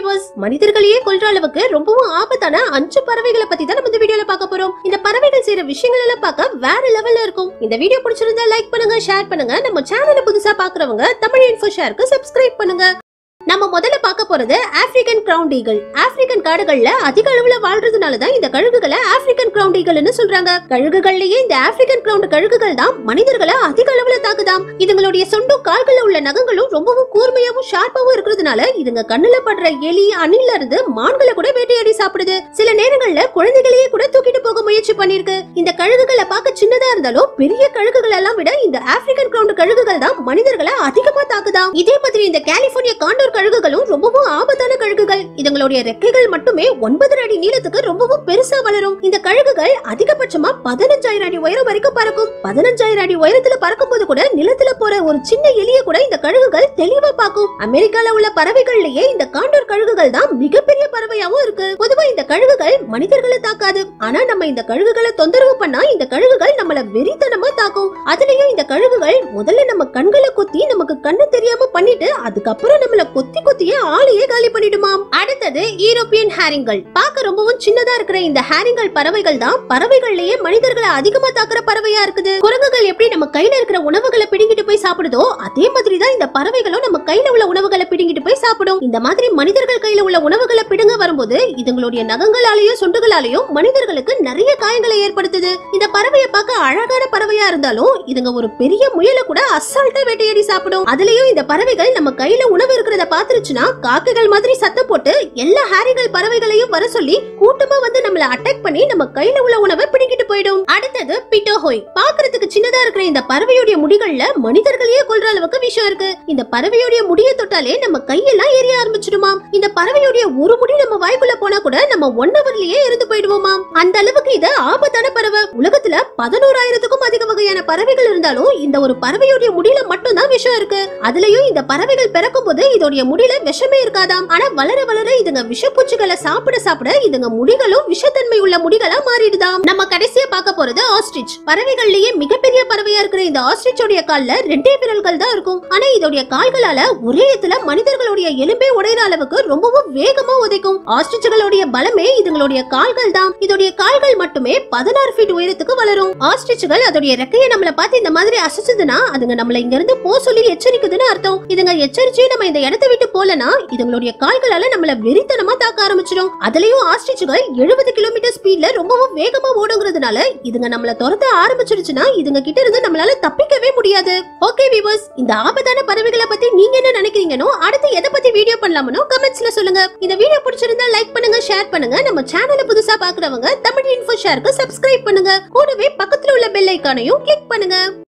viewers மனிதர்களையே கொல்ற அளவுக்கு ரொம்பவும் ஆபத்தான அஞ்சு பறவைகளை பத்தி தான் நம்ம இந்த வீடியோல பார்க்க போறோம் இந்த பறவைகள் செய்யற விஷயங்கள் எல்லாம் பார்க்க வேற லெவல்ல இருக்கும் இந்த வீடியோ பிடிச்சிருந்தா லைக் பண்ணுங்க ஷேர் பண்ணுங்க நம்ம சேனலை புதுசா பாக்குறவங்க தமிழ் இன்ஃபோ ஷேருக்கு சப்ஸ்கிரைப் பண்ணுங்க நம்ம முதல்ல பார்க்க போறது ஆப்பிரிக்கன் கிரவுண்ட் ஈகிள் ஆப்பிரிக்கன் காடுகள்ல அதிக அளவுல வாழ்றதுனால தான் இந்த கழுகுகளை ஆப்பிரிக்கன் கிரவுண்ட் ஈகிள்னு சொல்றாங்க கழுகுகள்லயே இந்த ஆப்பிரிக்கன் கிரவுண்ட் கழுகுகள் தான் மனிதர்களை அதிக அளவுல தாக்குதாம் இதுங்களுடைய சொண்டும் கால்கள்ல உள்ள நகங்களும் ரொம்பவும் கூர்மையாவும் ஷார்ப்பாவும் இருக்கிறதுனால இதுங்க கண்ணுல படுற எலி அணில இருந்து மான்களை கூட வேட்டையாடி சாப்பிடுது சில நேரங்கள்ல குழந்தைகளையே கூட தூக்கிட்டு போக முயற்சி பண்ணிருக்கு இந்த கழுகுகளை பார்க்க சின்னதா இருந்தாலும் பெரிய கழுகுகள் எல்லாம் விட இந்த ஆப்பிரிக்கன் கிரவுண்ட் கழுகுகள் தான் மனிதர்களை அதிகமா தாக்குதாம் இதே மாதிரி இந்த கலிபோர்னியா காண்டோர் கழுகுகளும் ரொம்பவும் ஆபத்தான கழுகுகள் இதுங்களுடைய ரெக்கைகள் மட்டுமே ஒன்பது அடி நீளத்துக்கு ரொம்பவும் பெருசா வளரும் இந்த கழுகுகள் அதிகபட்சமா பதினஞ்சாயிரம் அடி உயரம் வரைக்கும் பறக்கும் பதினஞ்சாயிரம் அடி உயரத்துல பறக்கும் போது கூட நிலத்துல போற ஒரு சின்ன எலிய கூட இந்த கழுகுகள் தெளிவா பார்க்கும் அமெரிக்கால உள்ள பறவைகள்லயே இந்த காண்டோர் கழுகுகள் தான் மிகப்பெரிய பறவையாவும் இருக்கு பொதுவா இந்த கழுகுகள் மனிதர்களை தாக்காது ஆனா நம்ம இந்த கழுகுகளை தொந்தரவு பண்ணா இந்த கழுகுகள் நம்மள வெறித்தனமா தாக்கும் அதுலயும் இந்த கழுகுகள் முதல்ல நம்ம கண்களை கொத்தி நமக்கு கண்ணு தெரியாம பண்ணிட்டு அதுக்கப்புறம் நம்மள கொத்தி கொத்தியே ஆளையே காலி பண்ணிடுமாம் அடுத்தது யூரோப்பியன் ஹேரிங்கள் பார்க்க ரொம்பவும் சின்னதா இருக்கிற இந்த ஹேரிங்கள் பறவைகள் தான் பறவைகள்லயே மனிதர்களை அதிகமா தாக்குற பறவையா இருக்குது குரங்குகள் எப்படி நம்ம கையில இருக்கிற உணவுகளை பிடுங்கிட்டு போய் சாப்பிடுதோ அதே மாதிரி தான் இந்த பறவைகளும் நம்ம கையில உள்ள உணவுகளை பிடுங்கிட்டு போய் சாப்பிடும் இந்த மாதிரி மனிதர்கள் கையில உள்ள உணவுகளை பிடுங்க வரும்போது இதுங்களுடைய நகங்களாலேயும் சொண்டுகளாலேயும் மனிதர்களுக்கு நிறைய காயங்களை ஏற்படுத்துது இந்த பறவையை பார்க்க அழகான பறவையா இருந்தாலும் இதுங்க ஒரு பெரிய முயலை கூட அசால்ட்டா வேட்டையாடி சாப்பிடும் அதுலயும் இந்த பறவைகள் நம்ம கையில உணவு இருக்கிறத பாத்துருச்சுன்னா காக்கைகள் மாதிரி சத்தம் போட்டு எல்லா ஹாரிகள் பறவைகளையும் வர சொல்லி கூட்டமா வந்து நம்மள அட்டாக் பண்ணி நம்ம கையில உள்ள உணவை பிடிக்கிட்டு போயிடும் அடுத்தது பிட்டோஹோய் பாக்குறதுக்கு சின்னதா இருக்கிற இந்த பறவையுடைய முடிகள்ல மனிதர்களையே கொல்ற அளவுக்கு விஷயம் இருக்கு இந்த பறவையுடைய முடியை தொட்டாலே நம்ம கையெல்லாம் எரிய ஆரம்பிச்சிடுமாம் இந்த பறவையுடைய ஒரு முடி நம்ம வாய்க்குள்ள போனா கூட நம்ம ஒன் ஹவர்லயே இருந்து போயிடுவோமாம் அந்த அளவுக்கு இது ஆபத்தான பறவை உலகத்துல பதினோராயிரத்துக்கும் அதிக வகையான பறவைகள் இருந்தாலும் இந்த ஒரு பறவையுடைய முடியில மட்டும்தான் விஷம் இருக்கு அதுலயும் இந்த பறவைகள் பிறக்கும் போது இதோடைய முடியில விஷமே இருக்காதாம் ஆனா வளர வளர இதுங்க விஷப்பூச்சிகளை சாப்பிட சாப்பிட இதுங்க முடிகளும் விஷத்தன்மை உள்ள முடிகளா மாறிடுதாம் நம்ம கடைசியா பார்க்க போறது ஆஸ்ட்ரிச் பறவைகள்லயே மிகப்பெரிய பறவையா இருக்கிற இந்த ஆஸ்ட்ரிச்சோடைய கால்ல ரெண்டே விரல்கள் தான் இருக்கும் ஆனா இதோடைய கால்களால ஒரே இடத்துல மனிதர்களுடைய எலும்பே உடையிற அளவுக்கு ரொம்பவும் வேகமா உதைக்கும் ஆஸ்ட்ரிச்சுகளுடைய பலமே இதுங்களுடைய கால்கள் தான் இதோடைய கால்கள் மட்டுமே பதினாறு ஃபீட் உயரத்துக்கு வளரும் ஆஸ்ட்ரிச்சுகள் அதோடைய ரெக்கையை நம்மள பார்த்து இந்த மாதிரி அசைச்சதுன்னா அதுங்க நம்மள இங்க இருந்து போ சொல்லி எச்சரிக்குதுன்னு அர்த்தம் இதுங்க எச்சரிச்சு நம்ம இந்த இடத்தை விட்டு போலனா இதுங்களுடைய கால்களால நம்மள வெறித்தனமா தாக்க ஆரம்பிச்சிடும் அதுலயும் ஆஸ்ட்ரிச்சுகள் எழுபது கிலோமீட்டர் ஸ்பீட்ல ரொம்பவும் வேகமா ஓடுங்கிறதுனால இதுங்க நம்மள துரத்த ஆரம்பிச்சிருச்சுன்னா இதுங்க கிட்ட இருந்து நம்மளால தப்பிக்கவே முடியாது ஓகே வீவர்ஸ் இந்த ஆபத்தான பறவைகளை பத்தி நீங்க என்ன நினைக்கிறீங்கனோ அடுத்து எதை பத்தி வீடியோ பண்ணலாமனோ கமெண்ட்ஸ்ல சொல்லுங்க இந்த வீடியோ பிடிச்சிருந்தா லைக் பண்ணுங்க ஷேர் பண்ணுங்க நம்ம சேனலை புதுசா பாக்குறவங்க தமிழ் இன்ஃபோ ஷேருக்கு சப்ஸ்கிரைப் பண்ணுங்க கூடவே பக்கத்துல உள்ள பெல் ஐக்கானையும் கிளிக் பண்ணுங்க